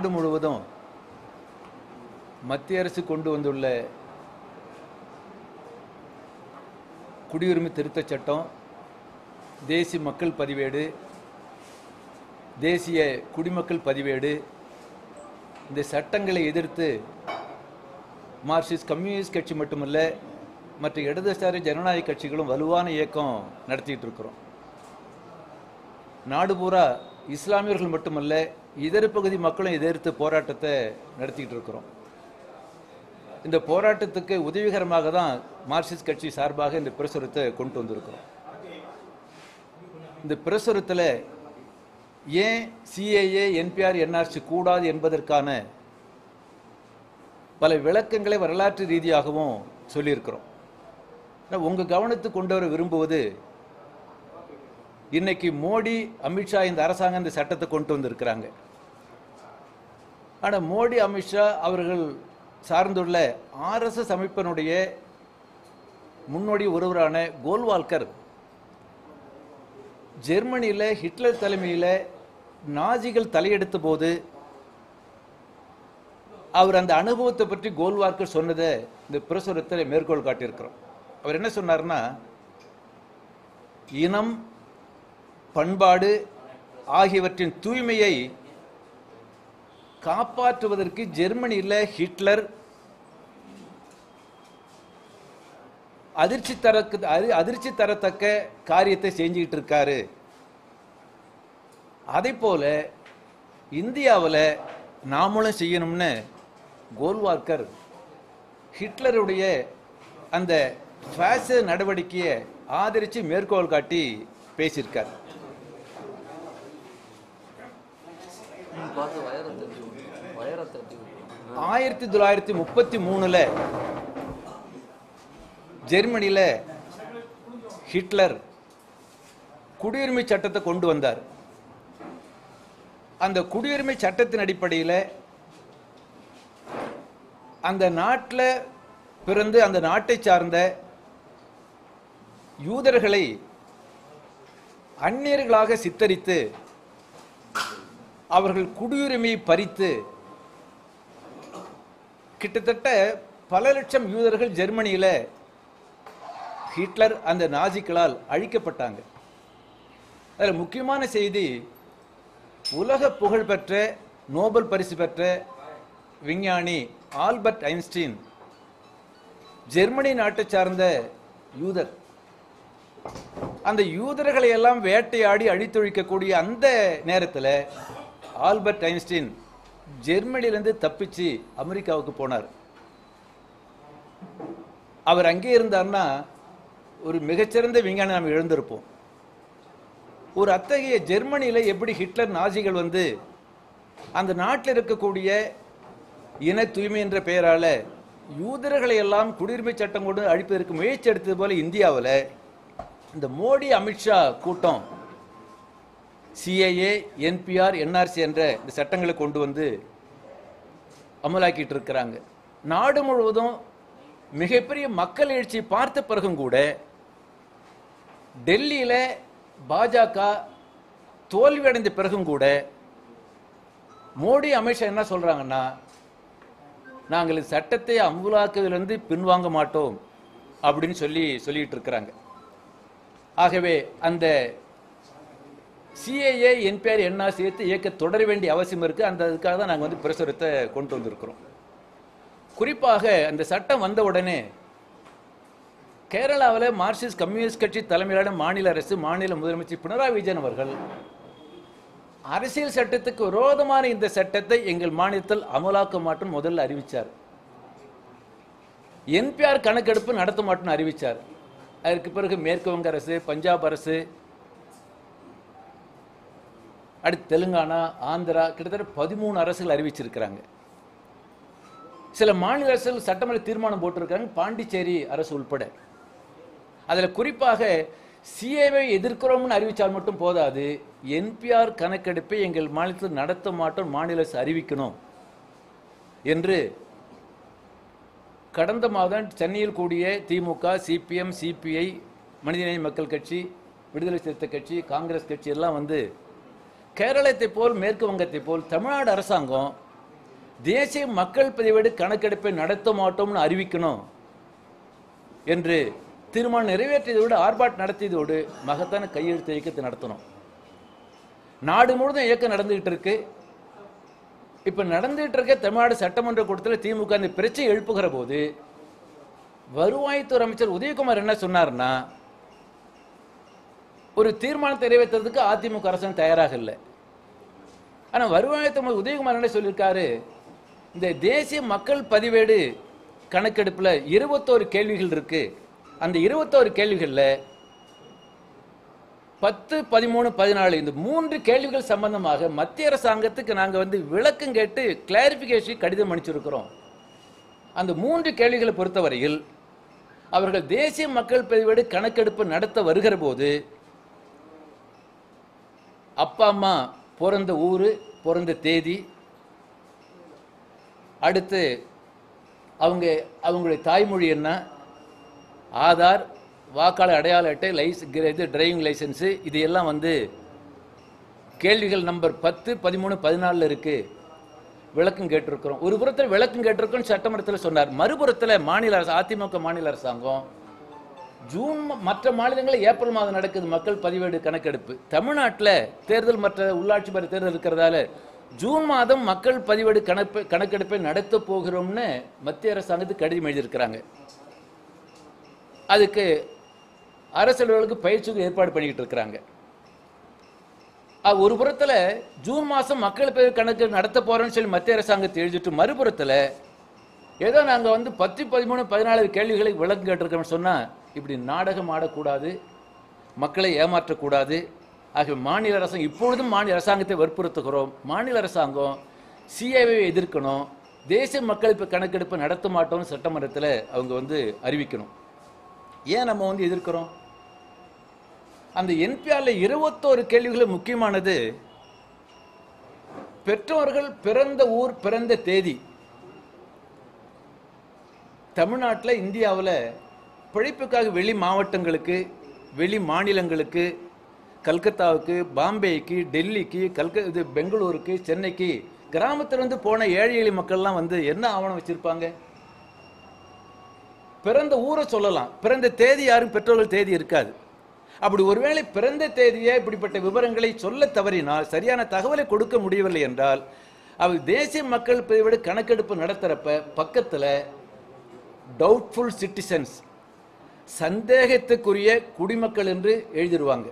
நாடு முழுவதும் மத்திய அரசு கொண்டு வந்துள்ள குடியுரிமை திருத்தச் சட்டம் தேசிய மக்கள் பதிவேடு தேசிய குடிமக்கள் பதிவேடு இந்த சட்டங்களை எதிர்த்து மார்க்சிஸ்ட் கம்யூனிஸ்ட் கட்சி மட்டுமல்ல மற்ற இடதுசாரி ஜனநாயக கட்சிகளும் வலுவான இயக்கம் நடத்திட்டு இருக்கிறோம் நாடு பூரா இஸ்லாமியர்கள் மட்டுமல்ல இதர பகுதி மக்களும் எதிர்த்து போராட்டத்தை நடத்திட்டு இருக்கிறோம் இந்த போராட்டத்துக்கு உதவிகரமாக தான் மார்க்சிஸ்ட் கட்சி சார்பாக இந்த பிரசுரத்தை கொண்டு வந்திருக்கிறோம் இந்த பிரசுரத்தில் ஏன் சிஏஏ என்பிஆர் என்ஆர்சி கூடாது என்பதற்கான பல விளக்கங்களை வரலாற்று ரீதியாகவும் சொல்லியிருக்கிறோம் நான் உங்க கவனத்துக்கு கொண்டு வர விரும்புவது இன்னைக்கு மோடி அமித்ஷா இந்த அரசாங்கம் இந்த சட்டத்தை கொண்டு வந்திருக்கிறாங்க ஆனா மோடி அமித்ஷா அவர்கள் சார்ந்துள்ள ஆர்எஸ்எஸ் அமைப்பினுடைய முன்னோடி ஒருவரான கோல்வால்கர் ஜெர்மனியில் ஹிட்லர் தலைமையில் நாஜிகள் தலையெடுத்த போது அவர் அந்த அனுபவத்தை பற்றி கோல்வார்க்கர் சொன்னதை இந்த பிரசுரத்தில் மேற்கோள் காட்டியிருக்கிறோம் அவர் என்ன சொன்னார்னா இனம் பண்பாடு ஆகியவற்றின் தூய்மையை காப்பாற்றுவதற்கு ஜெர்மனியில் ஹிட்லர் அதிர்ச்சி தரக்கு அதி- அதிர்ச்சி தரத்தக்க காரியத்தை செஞ்சுக்கிட்டு இருக்காரு அதே போல இந்தியாவில் நாமளும் செய்யணும்னு கோல்வார்க்கர் ஹிட்லருடைய அந்த ஃபேச நடவடிக்கையை ஆதரித்து மேற்கோள் காட்டி பேசியிருக்கார் பார்த்து வயரை தட்டி விட்டுரும். வயரை தட்டி விட்டுரும். ஆயிரத்தி தொள்ளாயிரத்தி முப்பத்தி மூணுல ஜெர்மனியில் ஹிட்லர் குடியுரிமை சட்டத்தை கொண்டு வந்தார் அந்த குடியுரிமை சட்டத்தின் அடிப்படையில் அந்த நாட்டில் பிறந்து அந்த நாட்டை சார்ந்த யூதர்களை அந்நியர்களாக சித்தரித்து அவர்கள் குடியுரிமையை பறித்து கிட்டத்தட்ட பல லட்சம் யூதர்கள் ஜெர்மனியில் ஹிட்லர் அந்த நாஜிக்களால் அழிக்கப்பட்டாங்க அதில் முக்கியமான செய்தி உலக புகழ்பெற்ற நோபல் பரிசு பெற்ற விஞ்ஞானி ஆல்பர்ட் ஐன்ஸ்டீன் ஜெர்மனி நாட்டை சார்ந்த யூதர் அந்த யூதர்களை எல்லாம் வேட்டையாடி அழித்தொழிக்கக்கூடிய அந்த நேரத்தில் ஆல்பர்ட் ஐன்ஸ்டீன் ஜெர்மனியிலேருந்து தப்பிச்சு அமெரிக்காவுக்கு போனார் அவர் அங்கே இருந்தார்னா ஒரு மிகச்சிறந்த விஞ்ஞானி நாம் எழுந்திருப்போம் ஒரு அத்தகைய ஜெர்மனியில் எப்படி ஹிட்லர் நாஜிகள் வந்து அந்த நாட்டில் இருக்கக்கூடிய இன தூய்மை என்ற பெயரால் யூதர்களை எல்லாம் குடியுரிமை சட்டம் கொண்டு அழிப்பதற்கு முயற்சி எடுத்தது போல இந்தியாவில் இந்த மோடி அமித்ஷா கூட்டம் சிஏஏ என்பிஆர் என்ஆர்சி என்ற இந்த சட்டங்களை கொண்டு வந்து அமலாக்கிட்டு இருக்கிறாங்க நாடு முழுவதும் மிகப்பெரிய மக்கள் எழுச்சி பார்த்த பிறகும் கூட டெல்லியில் பாஜக தோல்வி அடைந்த பிறகும் கூட மோடி அமித்ஷா என்ன சொல்றாங்கன்னா நாங்கள் இந்த சட்டத்தை அமுலாக்குவதிலிருந்து பின்வாங்க மாட்டோம் அப்படின்னு சொல்லி சொல்லிட்டு இருக்கிறாங்க ஆகவே அந்த சிஏஏ என்பிஆர் என்ன சேர்த்து இயக்க தொடர வேண்டிய அவசியம் இருக்கு அந்த அதுக்காக தான் நாங்கள் வந்து பிரசுரத்தை கொண்டு வந்திருக்கிறோம் குறிப்பாக அந்த சட்டம் வந்த உடனே கேரளாவில் மார்க்சிஸ்ட் கம்யூனிஸ்ட் கட்சி தலைமையிலான மாநில அரசு மாநில முதலமைச்சர் பினராயி விஜயன் அவர்கள் அரசியல் சட்டத்துக்கு விரோதமான இந்த சட்டத்தை எங்கள் மாநிலத்தில் அமலாக்க மாட்டோம் முதல்ல அறிவிச்சார் என்பிஆர் கணக்கெடுப்பு நடத்த மாட்டோம்னு அறிவிச்சார் அதற்கு பிறகு மேற்கு வங்க அரசு பஞ்சாப் அரசு அடுத்து தெலுங்கானா ஆந்திரா கிட்டத்தட்ட பதிமூணு அரசுகள் அறிவிச்சிருக்கிறாங்க சில மாநில அரசுகள் சட்டமன்ற தீர்மானம் போட்டிருக்காங்க பாண்டிச்சேரி அரசு உள்பட அதில் குறிப்பாக சிஏவை எதிர்க்கிறோம்னு அறிவித்தால் மட்டும் போதாது என்பிஆர் கணக்கெடுப்பை எங்கள் மாநிலத்தில் நடத்த மாட்டோம் மாநில அரசு அறிவிக்கணும் என்று கடந்த மாதம் சென்னையில் கூடிய திமுக சிபிஎம் சிபிஐ மனிதநேய மக்கள் கட்சி விடுதலை சிறுத்தை கட்சி காங்கிரஸ் கட்சி எல்லாம் வந்து கேரளத்தை போல் மேற்கு வங்கத்தை போல் தமிழ்நாடு அரசாங்கம் தேசிய மக்கள் பதிவேடு கணக்கெடுப்பை நடத்த மாட்டோம்னு அறிவிக்கணும் என்று தீர்மானம் நிறைவேற்றியதோடு ஆர்ப்பாட்டம் நடத்தியதோடு மகத்தான கையெழுத்து இயக்கத்தை நடத்தணும் நாடு முழுவதும் இயக்கம் நடந்துகிட்டு இருக்கு இப்ப நடந்துகிட்டு இருக்க தமிழ்நாடு சட்டமன்ற கூட்டத்தில் திமுக இந்த பிரச்சனை எழுப்புகிற போது வருவாய்த்துறை அமைச்சர் உதயகுமார் என்ன சொன்னார்னா ஒரு தீர்மானத்தை நிறைவேற்றுறதுக்கு அதிமுக அரசாங்கம் தயாராக இல்லை ஆனா வருவாய்த்துறை உதயகுமார் என்ன சொல்லியிருக்காரு இந்த தேசிய மக்கள் பதிவேடு கணக்கெடுப்புல இருபத்தோரு கேள்விகள் இருக்கு அந்த இருபத்தோரு கேள்விகள்ல பத்து பதிமூணு பதினாலு இந்த மூன்று கேள்விகள் சம்பந்தமாக மத்திய அரசாங்கத்துக்கு நாங்க வந்து விளக்கம் கேட்டு கிளாரிபிகேஷன் கடிதம் அனுப்பிச்சிருக்கிறோம் அந்த மூன்று கேள்விகளை பொறுத்தவரையில் அவர்கள் தேசிய மக்கள் பதிவேடு கணக்கெடுப்பு நடத்த வருகிற போது அப்பா அம்மா பிறந்த ஊர் பிறந்த தேதி அடுத்து அவங்க அவங்களுடைய தாய்மொழி என்ன ஆதார் வாக்காளர் அடையாள அட்டை லைஸ் இது டிரைவிங் லைசன்ஸு இது எல்லாம் வந்து கேள்விகள் நம்பர் பத்து பதிமூணு பதினாலில் இருக்கு விளக்கம் கேட்டிருக்கிறோம் ஒரு புறத்தில் விளக்கம் கேட்டிருக்கோம் சட்டமன்றத்தில் சொன்னார் மறுபுறத்தில் மாநில அரசு அதிமுக மாநில அரசாங்கம் ஜூன் ம- மற்ற மாநிலங்களில் ஏப்ரல் மாதம் நடக்குது மக்கள் பதிவேடு கணக்கெடுப்பு தமிழ்நாட்டில் தேர்தல் மற்ற உள்ளாட்சி மன்ற தேர்தல் இருக்கிறதால ஜூன் மாதம் மக்கள் பதிவேடு கணப்பு கணக்கெடுப்பை நடத்த போகிறோம்னு மத்திய அரசாங்கத்துக்கு கடிதம் எழுதியிருக்கிறாங்க அதுக்கு அரசு அலுவலர்களுக்கு பயிற்சிக்கு ஏற்பாடு பண்ணிக்கிட்டு இருக்கிறாங்க அஹ் ஒரு புறத்துல ஜூன் மாசம் மக்கள் பதிவு கணக்கு நடத்த போறோம்னு சொல்லி மத்திய அரசாங்கத்தை எழுதிட்டு மறுபுறத்துல ஏதோ நாங்க வந்து பத்து பதிமூணு பதினாலு கேள்விகளை விளக்கம் கேட்டிருக்கோம்னு சொன்னா இப்படி நாடகம் ஆடக்கூடாது மக்களை ஏமாற்றக்கூடாது ஆகிய மாநில அரசாங்கம் இப்பொழுதும் மாநில அரசாங்கத்தை வற்புறுத்துகிறோம் மாநில அரசாங்கம் சிஏவை எதிர்க்கணும் தேசிய மக்கள் இப்ப கணக்கெடுப்பு நடத்த மாட்டோம்னு சட்டமன்றத்தில் அவங்க வந்து அறிவிக்கணும் ஏன் நம்ம வந்து எதிர்க்கிறோம் அந்த என்பிஆர்ல இருபத்தோரு கேள்விகள் முக்கியமானது பெற்றோர்கள் பிறந்த ஊர் பிறந்த தேதி தமிழ்நாட்டில் இந்தியாவில் பிழைப்புக்காக வெளி மாவட்டங்களுக்கு வெளி மாநிலங்களுக்கு கல்கத்தாவுக்கு பாம்பேக்கு டெல்லிக்கு கல்க இது பெங்களூருக்கு சென்னைக்கு கிராமத்திலிருந்து போன ஏழை எளிய மக்கள்லாம் வந்து என்ன ஆவணம் வச்சிருப்பாங்க பிறந்த ஊரை சொல்லலாம் பிறந்த தேதி யாரும் பெற்றோர்கள் தேதி இருக்காது அப்படி ஒருவேளை பிறந்த தேதியே இப்படிப்பட்ட விவரங்களை சொல்ல தவறினால் சரியான தகவலை கொடுக்க முடியவில்லை என்றால் அவர் தேசிய மக்கள் பதிவேடு கணக்கெடுப்பு நடத்துறப்ப பக்கத்துல டவுட்ஃபுல் சிட்டிசன்ஸ் சந்தேகத்துக்குரிய குடிமக்கள் என்று எழுதிடுவாங்க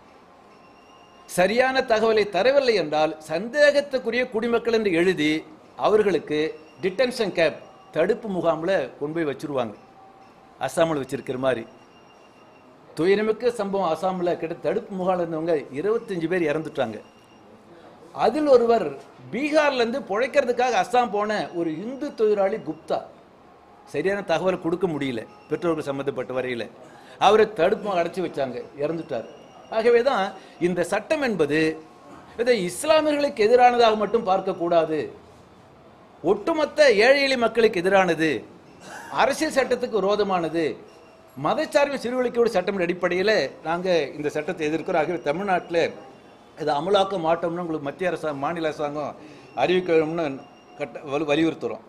சரியான தகவலை தரவில்லை என்றால் சந்தேகத்துக்குரிய குடிமக்கள் என்று எழுதி அவர்களுக்கு டிடென்ஷன் கேப் தடுப்பு முகாமில் கொண்டு போய் வச்சிருவாங்க அஸ்ஸாமில் வச்சிருக்கிற மாதிரி துயரமிக்க சம்பவம் அஸ்ஸாமில் கிட்ட தடுப்பு முகாமில் இருந்தவங்க இருபத்தஞ்சு பேர் இறந்துட்டாங்க அதில் ஒருவர் பீகார்ல இருந்து பிழைக்கிறதுக்காக அஸ்ஸாம் போன ஒரு இந்து தொழிலாளி குப்தா சரியான தகவல் கொடுக்க முடியல பெற்றோர்கள் சம்பந்தப்பட்ட வரையில் அவரை தடுப்பு அடைச்சி வச்சாங்க இறந்துட்டார் ஆகவே தான் இந்த சட்டம் என்பது இதை இஸ்லாமியர்களுக்கு எதிரானதாக மட்டும் பார்க்கக்கூடாது ஒட்டுமொத்த ஏழை எளிய மக்களுக்கு எதிரானது அரசியல் சட்டத்துக்கு விரோதமானது மதச்சார்பு சிறுவழிக்கோடு சட்டம் அடிப்படையில் நாங்கள் இந்த சட்டத்தை எதிர்க்கிறோம் ஆகவே தமிழ்நாட்டில் இதை அமலாக்க மாட்டோம்னு உங்களுக்கு மத்திய அரசாங்கம் மாநில அரசாங்கம் அறிவிக்கணும்னு கட்ட வலு வலியுறுத்துகிறோம்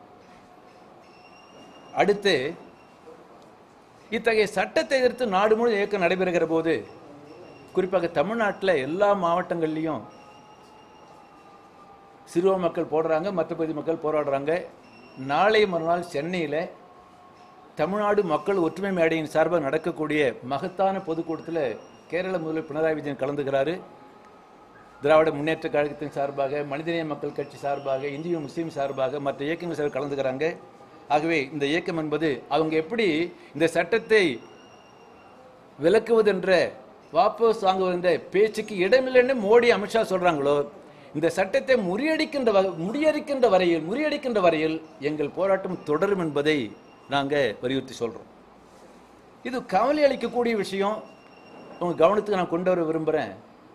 அடுத்து இத்தகைய சட்டத்தை எதிர்த்து நாடு முழுவதும் இயக்கம் நடைபெறுகிற போது குறிப்பாக தமிழ்நாட்டில் எல்லா மாவட்டங்கள்லையும் சிறுவ மக்கள் போடுறாங்க மற்ற பகுதி மக்கள் போராடுறாங்க நாளை மறுநாள் சென்னையில் தமிழ்நாடு மக்கள் ஒற்றுமை மேடையின் சார்பாக நடக்கக்கூடிய மகத்தான பொதுக்கூட்டத்தில் கேரள முதல்வர் பினராயி விஜயன் கலந்துக்கிறாரு திராவிட முன்னேற்ற கழகத்தின் சார்பாக மனிதநேய மக்கள் கட்சி சார்பாக இந்திய முஸ்லீம் சார்பாக மற்ற இயக்கங்கள் சார்பாக கலந்துக்கிறாங்க ஆகவே இந்த இயக்கம் என்பது அவங்க எப்படி இந்த சட்டத்தை விலக்குவதென்ற வாபஸ் வாங்குவதென்ற பேச்சுக்கு இடமில்லைன்னு மோடி அமித்ஷா சொல்றாங்களோ இந்த சட்டத்தை முறியடிக்கின்ற வகை முறியடிக்கின்ற வரையில் முறியடிக்கின்ற வரையில் எங்கள் போராட்டம் தொடரும் என்பதை நாங்கள் வலியுறுத்தி சொல்றோம் இது கவலை அளிக்கக்கூடிய விஷயம் உங்க கவனத்துக்கு நான் கொண்டு வர விரும்புகிறேன்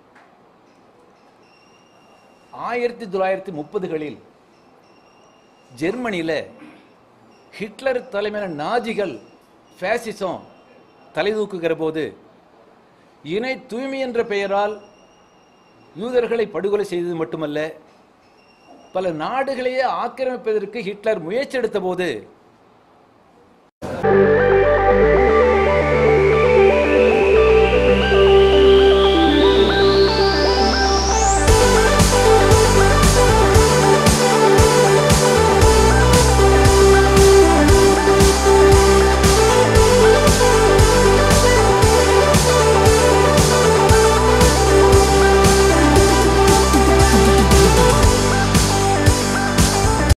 ஆயிரத்தி தொள்ளாயிரத்தி முப்பதுகளில் ஜெர்மனியில் ஹிட்லர் தலைமையிலான நாஜிகள் ஃபேசிசம் தலை தூக்குகிற போது இணை தூய்மை என்ற பெயரால் யூதர்களை படுகொலை செய்தது மட்டுமல்ல பல நாடுகளையே ஆக்கிரமிப்பதற்கு ஹிட்லர் முயற்சி எடுத்த போது